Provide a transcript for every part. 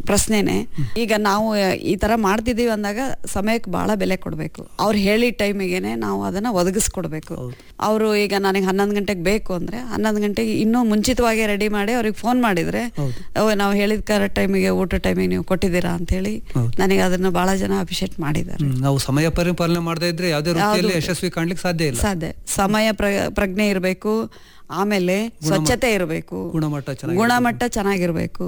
ಪ್ರಶ್ನೆನೆ ಈಗ ನಾವು ಈ ತರ ಮಾಡ್ತಿದೀವಿ ಅಂದಾಗ ಸಮಯಕ್ಕೆ ಬಹಳ ಬೆಲೆ ಕೊಡಬೇಕು ಅವ್ರು ಹೇಳಿದ ಟೈಮಿಗೆನೆ ನಾವು ಅದನ್ನ ಒದಗಿಸ್ಕೊಡ್ಬೇಕು ಅವರು ಈಗ ನನಗೆ ಹನ್ನೊಂದು ಗಂಟೆಗೆ ಬೇಕು ಅಂದ್ರೆ ಹನ್ನೊಂದು ಗಂಟೆಗೆ ಇನ್ನೂ ಮುಂಚಿತವಾಗಿ ರೆಡಿ ಮಾಡಿ ಅವ್ರಿಗೆ ಫೋನ್ ಮಾಡಿದ್ರೆ ಅವ್ ನಾವು ಹೇಳಿದ ಕರೆಕ್ಟ್ ಟೈಮಿಗೆ ಊಟ ಟೈಮಿಗೆ ನೀವು ಕೊಟ್ಟಿದ್ದೀರಾ ಅಂತ ಹೇಳಿ ನನಗೆ ಅದನ್ನ ಬಹಳ ಜನ ಅಪ್ರಿಷಿಯೇಟ್ ಮಾಡಿದ್ದಾರೆ ಹ್ಮ್, ನಾವು ಸಮಯ ಪರಿಪಾಲನೆ ಮಾಡದೇ ಇದ್ರೆ ಯಾವುದೇ ವೃತ್ತಿಯಲ್ಲಿ ಯಶಸ್ವಿ ಕಾಣ್ಲಿಕ್ಕೆ ಸಾಧ್ಯ ಇಲ್ಲ ಸಾಧ್ಯ ಸಮಯ ಪ್ರ- ಪ್ರಜ್ಞೆ ಇರಬೇಕು ಆಮೇಲೆ ಸ್ವಚ್ಛತೆ ಇರಬೇಕು ಗುಣಮಟ್ಟ ಚೆನ್ನಾಗಿ ಗುಣಮಟ್ಟ ಚೆನ್ನಾಗಿರ್ಬೇಕು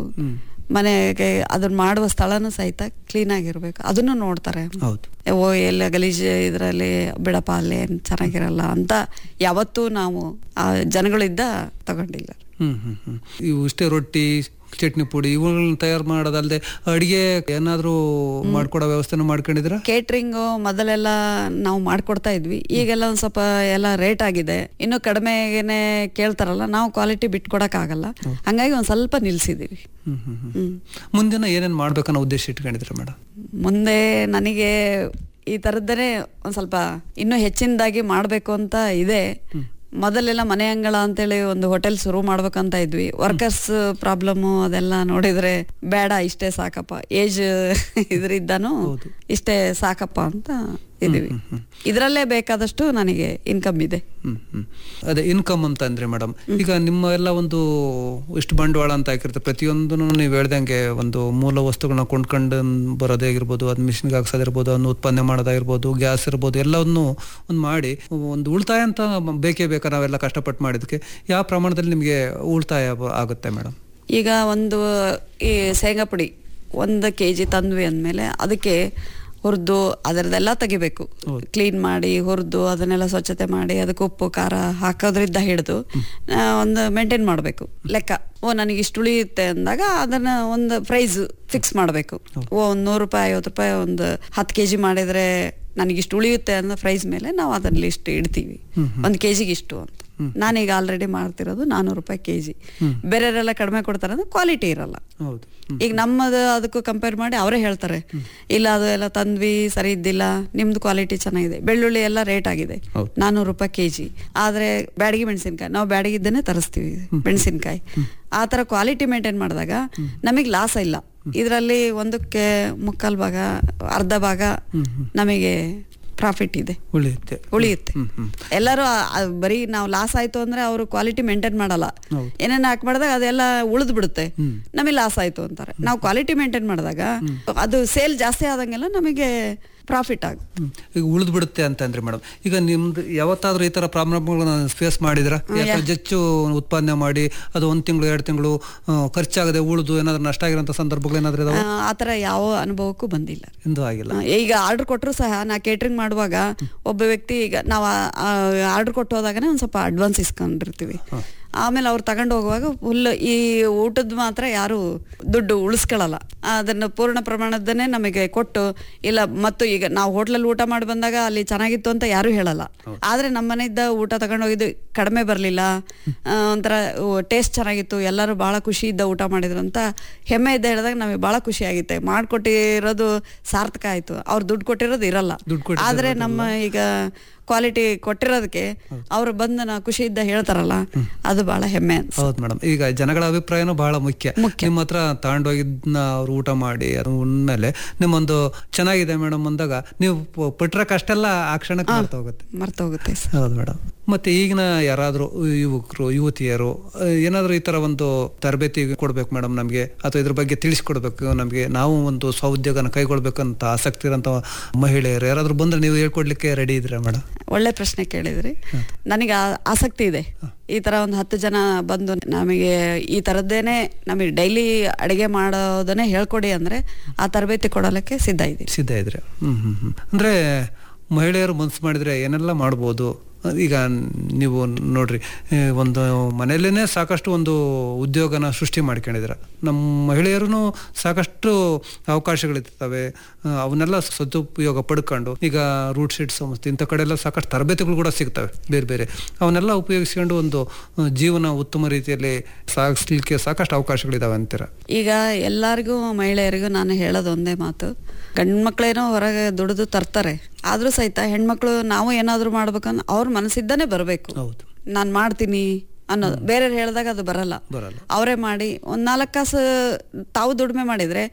ಮನೆಗೆ ಅದನ್ನ ಮಾಡುವ ಸ್ಥಳನೂ ಸಹಿತ ಕ್ಲೀನ್ ಆಗಿರ್ಬೇಕು ಅದನ್ನು ನೋಡ್ತಾರೆ ಹೌದು ಓ ಎಲ್ಲ ಗಲೀಜ್ ಇದರಲ್ಲಿ ಬಿಡಪ್ಪ ಅಲ್ಲೇ ಏನ್ ಚೆನ್ನಾಗಿರಲ್ಲ ಅಂತ ಯಾವತ್ತೂ ನಾವು ಆ ಜನಗಳಿಂದ ತಗೊಂಡಿಲ್ಲ ಹ್ಮ್ ಹ್ಮ್ ಹ್ಮ್ ಇವು ಇಷ್ಟೇ ರೊಟ್ಟಿ ಚಟ್ನಿ ಪುಡಿ ಇವುಗಳನ್ನ ತಯಾರು ಮಾಡೋದಲ್ಲದೆ ಅಡಿಗೆ ಏನಾದ್ರೂ ಮಾಡ್ಕೊಡೋ ವ್ಯವಸ್ಥೆನೂ ಮಾಡ್ಕೊಂಡಿದ್ರ ಕೇಟ್ರಿಂಗ್ ಮೊದಲೆಲ್ಲ ನಾವು ಮಾಡ್ಕೊಡ್ತಾ ಇದ್ವಿ ಈಗೆಲ್ಲ ಒಂದ್ ಸ್ವಲ್ಪ ಎಲ್ಲ ರೇಟ್ ಆಗಿದೆ ಇನ್ನು ಕಡಿಮೆಗೆನೆ ಕೇಳ್ತಾರಲ್ಲ ನಾವು ಕ್ವಾಲಿಟಿ ಬಿಟ್ಕೊಡಕ್ ಆಗಲ್ಲ ಹಂಗಾಗಿ ಒಂದ್ ಸ್ವಲ್ಪ ನಿಲ್ಸಿದೀವಿ ಹ್ಮ್ ಹ್ಮ್ ಹ್ಮ್ ಹ್ಮ್ ಮುಂದಿನ ಏನೇನ್ ಮಾಡ್ಬೇಕನ್ನೋ ಉದ್ದೇಶ ಇಟ್ಕೊಂಡಿದ್ರ ಮೇಡಮ್ ಮುಂದೆ ನನಗೆ ಈ ಥರದ್ದೇ ಒಂದು ಸ್ವಲ್ಪ ಇನ್ನೂ ಹೆಚ್ಚಿನದಾಗಿ ಮಾಡಬೇಕು ಅಂತ ಇದೆ ಮೊದಲೆಲ್ಲ ಮನೆ ಅಂಗಳ ಅಂತೇಳಿ ಒಂದು ಹೋಟೆಲ್ ಶುರು ಮಾಡ್ಬೇಕಂತ ಇದ್ವಿ ವರ್ಕರ್ಸ್ ಪ್ರಾಬ್ಲಮ್ಮು ಅದೆಲ್ಲ ನೋಡಿದ್ರೆ ಬೇಡ ಇಷ್ಟೇ ಸಾಕಪ್ಪ ಏಜ್ ಇದ್ರಿದ್ದಾನು ಇಷ್ಟೇ ಸಾಕಪ್ಪ ಅಂತ ಇದೀವಿ ಇದರಲ್ಲೇ ಬೇಕಾದಷ್ಟು ನನಗೆ ಇನ್ಕಮ್ ಇದೆ ಹ್ಮ್ ಹ್ಮ್ ಅದೇ ಇನ್ಕಮ್ ಅಂತ ಅಂದ್ರೆ ಮೇಡಮ್ ಈಗ ನಿಮ್ಮ ಎಲ್ಲ ಒಂದು ಇಷ್ಟು ಬಂಡವಾಳ ಅಂತ ಹಾಕಿರುತ್ತೆ ಪ್ರತಿಯೊಂದನ್ನು ನೀವು ಹೇಳ್ದಂಗೆ ಒಂದು ಮೂಲ ವಸ್ತುಗಳನ್ನ ಕೊಂಡ್ಕೊಂಡು ಬರೋದೇ ಆಗಿರ್ಬೋದು ಅದು ಮಿಷಿನ್ಗೆ ಹಾಕ್ಸೋದಿರ್ಬೋದು ಅದನ್ನು ಉತ್ಪನ್ನ ಮಾಡೋದಾಗಿರ್ಬೋದು ಗ್ಯಾಸ್ ಇರ್ಬೋದು ಎಲ್ಲವನ್ನು ಒಂದು ಮಾಡಿ ಒಂದು ಉಳಿತಾಯ ಅಂತ ಬೇಕೇ ಬೇಕಾ ನಾವೆಲ್ಲ ಕಷ್ಟಪಟ್ಟು ಮಾಡಿದಕ್ಕೆ ಯಾವ ಪ್ರಮಾಣದಲ್ಲಿ ನಿಮಗೆ ಉಳಿತಾಯ ಬ- ಆಗುತ್ತೆ ಮೇಡಮ್ ಈಗ ಒಂದು ಈ ಶೇಂಗಾ ಪುಡಿ ಒಂದು ಕೆ ಜಿ ತಂದ್ವಿ ಅಂದಮೇಲೆ ಅದಕ್ಕೆ ಹುರಿದು ಅದರದೆಲ್ಲ ತೆಗಿಬೇಕು ಕ್ಲೀನ್ ಮಾಡಿ ಹುರಿದು ಅದನ್ನೆಲ್ಲ ಸ್ವಚ್ಛತೆ ಮಾಡಿ ಅದಕ್ಕೆ ಉಪ್ಪು ಖಾರ ಹಾಕೋದ್ರಿಂದ ಹಿಡಿದು ಒಂದು ಮೇಂಟೈನ್ ಮಾಡಬೇಕು ಲೆಕ್ಕ ಓ ನನಗೆ ಇಷ್ಟು ಉಳಿಯುತ್ತೆ ಅಂದಾಗ ಅದನ್ನ ಒಂದು ಪ್ರೈಸ್ ಫಿಕ್ಸ್ ಮಾಡಬೇಕು ಓ ಒಂದು ನೂರು ರೂಪಾಯಿ ಐವತ್ತು ರೂಪಾಯಿ ಒಂದು ಹತ್ತು ಕೆ ಜಿ ಮಾಡಿದ್ರೆ ನನಗಿಷ್ಟು ಉಳಿಯುತ್ತೆ ಅನ್ನೋ ಪ್ರೈಸ್ ಮೇಲೆ ನಾವು ಅದನ್ನ ಲಿಸ್ಟ್ ಇಡ್ತೀವಿ ಒಂದು ಕೆ ಜಿಗೆ ಇಷ್ಟು ಅಂತ ನಾನೀಗ ಆಲ್ರೆಡಿ ಮಾಡ್ತಿರೋದು ನಾನೂರು ರೂಪಾಯಿ ಕೆ ಜಿ ಬೇರೆಯವರೆಲ್ಲ ಕಡಿಮೆ ಕೊಡ್ತಾರೆ ಅಂದ್ರೆ ಕ್ವಾಲಿಟಿ ಇರಲ್ಲ ಹೌದು ಈಗ ನಮ್ಮದು ಅದಕ್ಕೂ ಕಂಪೇರ್ ಮಾಡಿ ಅವರೇ ಹೇಳ್ತಾರೆ ಇಲ್ಲ ಅದು ಎಲ್ಲ ತಂದ್ವಿ ಸರಿ ಇದ್ದಿಲ್ಲ ನಿಮ್ದು ಕ್ವಾಲಿಟಿ ಚೆನ್ನಾಗಿದೆ ಬೆಳ್ಳುಳ್ಳಿ ಎಲ್ಲ ರೇಟ್ ಆಗಿದೆ ನಾನೂರು ರೂಪಾಯಿ ಕೆಜಿ ಆದ್ರೆ ಬ್ಯಾಡಗಿ ಮೆಣಸಿನ್ಕಾಯಿ ನಾವು ಬ್ಯಾಡಗಿದ್ದನ್ನೇ ತರಿಸ್ತೀವಿ ಮೆಣಸಿನ್ಕಾಯಿ ಆ ತರ ಕ್ವಾಲಿಟಿ ಮೇಂಟೈನ್ ಮಾಡಿದಾಗ ನಮಗೆ ಲಾಸ್ ಇಲ್ಲ ಇದರಲ್ಲಿ ಒಂದಕ್ಕೆ ಮುಕ್ಕಾಲ್ ಭಾಗ ಅರ್ಧ ಭಾಗ ನಮಗೆ ಪ್ರಾಫಿಟ್ ಇದೆ ಉಳಿಯುತ್ತೆ ಉಳಿಯುತ್ತೆ ಎಲ್ಲರೂ ಆ- ಆ ಬರೀ ನಾವು ಲಾಸ್ ಆಯ್ತು ಅಂದ್ರೆ ಅವರು ಕ್ವಾಲಿಟಿ ಮೇಂಟೈನ್ ಮಾಡಲ್ಲ ಏನೇನು ಹಾಕಿ ಮಾಡಿದಾಗ ಅದೆಲ್ಲ ಉಳಿದು ಬಿಡುತ್ತೆ ನಮಗೆ ಲಾಸ್ ಆಯ್ತು ಅಂತಾರೆ ನಾವು ಕ್ವಾಲಿಟಿ ಮೇಂಟೈನ್ ಮಾಡಿದಾಗ ಅದು ಸೇಲ್ ಜಾಸ್ತಿ ಆದಂಗೆಲ್ಲ ನಮಗೆ ಪ್ರಾಫಿಟ್ ಆಗುತ್ತೆ ಹ್ಮ್. ಈಗ ಉಳಿದು ಬಿಡುತ್ತೆ ಅಂತಂದ್ರೆ ಮೇಡಮ್ ಈಗ ನಿಮ್ದು ಯಾವತ್ತಾದ್ರೂ ಈ ತರ ಪ್ರಾಬ್ಲಮ್ಗಳನ್ನ ಫೇಸ್ ಮಾಡಿದ್ರ ಹೆಚ್ಚು ಉತ್ಪಾದನೆ ಮಾಡಿ ಅದು ಒಂದ್ ತಿಂಗಳು ಎರಡು ತಿಂಗಳು ಖರ್ಚಾಗದೆ ಉಳಿದು ಏನಾದ್ರೂ ನಷ್ಟ ಆಗಿರೋಂಥ ಸಂದರ್ಭಗಳು ಏನಾದ್ರೂ ಇದಾವ ಆ, ಆ ಥರ ಯಾವ ಅನುಭವಕ್ಕೂ ಬಂದಿಲ್ಲ ಎಂದು ಆಗಿಲ್ಲ ಆ, ಈಗ ಆರ್ಡರ್ ಕೊಟ್ಟರು ಸಹ ನಾ ಕೇಟ್ರಿಂಗ್ ಮಾಡುವಾಗ ಒಬ್ಬ ವ್ಯಕ್ತಿ ಈಗ ನಾವು ಆರ್ಡರ್ ಕೊಟ್ಟು ಹೋದಾಗನೇ ಒಂದು ಸ್ವಲ್ಪ ಅಡ್ವಾನ್ಸ್ ಇಸ್ಕೊಂಡಿರ್ತೀವಿ ಆಮೇಲೆ ಅವ್ರು ತಗೊಂಡು ಹೋಗುವಾಗ ಫುಲ್ ಈ ಊಟದ ಮಾತ್ರ ಯಾರು ದುಡ್ಡು ಉಳಿಸ್ಕೊಳ್ಳಲ್ಲ ಅದನ್ನು ಪೂರ್ಣ ಪ್ರಮಾಣದನ್ನೇ ನಮಗೆ ಕೊಟ್ಟು ಇಲ್ಲ ಮತ್ತು ಈಗ ನಾವು ಹೋಟ್ಲಲ್ಲಿ ಊಟ ಮಾಡಿ ಬಂದಾಗ ಅಲ್ಲಿ ಚೆನ್ನಾಗಿತ್ತು ಅಂತ ಯಾರು ಹೇಳಲ್ಲ ಆದ್ರೆ ನಮ್ಮ ಮನೆಯಿಂದ ಊಟ ತಗೊಂಡು ಹೋಗಿದ್ದು ಕಡಿಮೆ ಬರಲಿಲ್ಲ ಒಂಥರ ಟೇಸ್ಟ್ ಚೆನ್ನಾಗಿತ್ತು ಎಲ್ಲರೂ ಬಹಳ ಖುಷಿಯಿಂದ ಊಟ ಮಾಡಿದ್ರು ಅಂತ ಹೆಮ್ಮೆ ಇದ್ದ ಹೇಳಿದಾಗ ನಮಗೆ ಬಹಳ ಖುಷಿ ಆಗಿತ್ತೆ ಮಾಡ್ಕೊಟ್ಟಿರೋದು ಸಾರ್ಥಕ ಆಯ್ತು ಅವ್ರು ದುಡ್ಡು ಕೊಟ್ಟಿರೋದು ಇರಲ್ಲ ಆದ್ರೆ ನಮ್ಮ ಈಗ ಕ್ವಾಲಿಟಿ ಕೊಟ್ಟಿರೋದಕ್ಕೆ ಅವ್ರು ಬಂದು ನಾ ಖುಷಿಯಿಂದ ಹೇಳ್ತಾರಲ್ಲ ಅದು ಬಹಳ ಹೆಮ್ಮೆ ಅನ್ಸುತ್ತೆ. ಹೌದು ಮೇಡಮ್ ಈಗ ಜನಗಳ ಅಭಿಪ್ರಾಯನೂ ಬಹಳ ಮುಖ್ಯ ನಿಮ್ಮ ಹತ್ರ ತಗೊಂಡೋಗಿದ್ನ ಅವ್ರು ಊಟ ಮಾಡಿ ಅದು ಉಣ್ಮೇಲೆ ನಿಮ್ಮೊಂದು ಚೆನ್ನಾಗಿದೆ ಮೇಡಮ್ ಅಂದಾಗ ನೀವು ಪ- ಪಟ್ರ ಕಷ್ಟೆಲ್ಲ ಆ ಕ್ಷಣಕ್ಕೆ ಮಾಡ್ತಾ ಹೋಗುತ್ತೆ ಮರ್ತೋಗುತ್ತೆ ಸರ್ ಹೌದು ಮೇಡಮ್ ಮತ್ತೆ ಈಗಿನ ಯಾರಾದ್ರೂ ಯುವಕರು ಯುವತಿಯರು ಆ, ಏನಾದ್ರೂ ಈ ತರ ಒಂದು ತರಬೇತಿ ಕೊಡ್ಬೇಕು ಮೇಡಮ್ ನಮಗೆ ಅಥವಾ ಇದ್ರ ಬಗ್ಗೆ ತಿಳಿಸ್ಕೊಡ್ಬೇಕು ನಮಗೆ ನಾವು ಒಂದು ಸ್ವಉದ್ಯೋಗನ ಕೈಗೊಳ್ಬೇಕಂತ ಆಸಕ್ತಿ ಇರೋಂಥ ಮಹಿಳೆಯರು ಯಾರಾದ್ರೂ ಬಂದ್ರೆ ನೀವು ಹೇಳ್ಕೊಡ್ಲಿಕ್ಕೆ ರೆಡಿ ಇದ್ದೀರಾ ಮೇಡಮ್ ಒಳ್ಳೆ ಪ್ರಶ್ನೆ ಕೇಳಿದ್ರಿ ನನಗೆ ಆ- ಆಸಕ್ತಿ ಇದೆ ಈ ತರ ಒಂದು ಹತ್ತು ಜನ ಬಂದು ನಮಗೆ ಈ ತರದ್ದೇನೆ ನಮಗೆ ಡೈಲಿ ಅಡಿಗೆ ಮಾಡೋದನ್ನೇ ಹೇಳ್ಕೊಡಿ ಅಂದ್ರೆ ಆ ತರಬೇತಿ ಕೊಡಲಿಕ್ಕೆ ಸಿದ್ಧ ಇದ್ದೀನಿ ಸಿದ್ಧ ಇದ್ರೆ ಹ್ಮ್ ಹ್ಮ್ ಹ್ಮ್ ಅಂದ್ರೆ ಮಹಿಳೆಯರು ಮನ್ಸು ಮಾಡಿದ್ರೆ ಏನೆಲ್ಲ ಮಾಡ್ಬೋದು ಈಗ ನೀವು ನೋಡ್ರಿ ಏ, ಒಂದು ಮನೆಯಲ್ಲೇ ಸಾಕಷ್ಟು ಒಂದು ಉದ್ಯೋಗನ ಸೃಷ್ಟಿ ಮಾಡ್ಕೊಂಡಿದ್ದೀರ ನಮ್ಮ ಮಹಿಳೆಯರು ಸಾಕಷ್ಟು ಅವಕಾಶಗಳಿರ್ತವೆ ಆ, ಅವನ್ನೆಲ್ಲ ಸದುಪಯೋಗ ಪಡ್ಕೊಂಡು ಈಗ ರೂಟ್ ಶೀಟ್ ಸಂಸ್ಥೆ ಇಂಥ ಕಡೆ ಎಲ್ಲ ಸಾಕಷ್ಟು ತರಬೇತಿಗಳು ಕೂಡ ಸಿಗ್ತವೆ ಬೇರೆ ಬೇರೆ ಅವನ್ನೆಲ್ಲ ಉಪಯೋಗಿಸ್ಕೊಂಡು ಒಂದು ಆ, ಜೀವನ ಉತ್ತಮ ರೀತಿಯಲ್ಲಿ ಸಾಗಿಸ್ಲಿಕ್ಕೆ ಸಾಕಷ್ಟು ಅವಕಾಶಗಳಿದಾವೆ ಅಂತೀರ ಈಗ ಎಲ್ಲರಿಗೂ ಮಹಿಳೆಯರಿಗೂ ನಾನು ಹೇಳೋದು ಒಂದೇ ಮಾತು ಗಂಡು ಮಕ್ಕಳೇನೋ ಹೊರಗೆ ದುಡಿದು ತರ್ತಾರೆ ಆದ್ರೂ ಸಹಿತ ಹೆಣ್ಮಕ್ಳು ನಾವು ಏನಾದ್ರೂ ಮಾಡ್ಬೇಕಂದ್ರೆ ಅವ್ರ ಮನಸ್ಸಿದ್ದಾನೆ ಬರಬೇಕು ಹೌದು ನಾನು ಮಾಡ್ತೀನಿ ಅನ್ನೋದು ಬೇರೆಯವ್ರು ಹೇಳಿದಾಗ ಅದು ಬರಲ್ಲ ಬರಲ್ಲ ಅವರೇ ಮಾಡಿ ಒಂದ್ ನಾಲ್ಕು ಕಾಸು ತಾವು ದುಡಿಮೆ ಮಾಡಿದ್ರೆ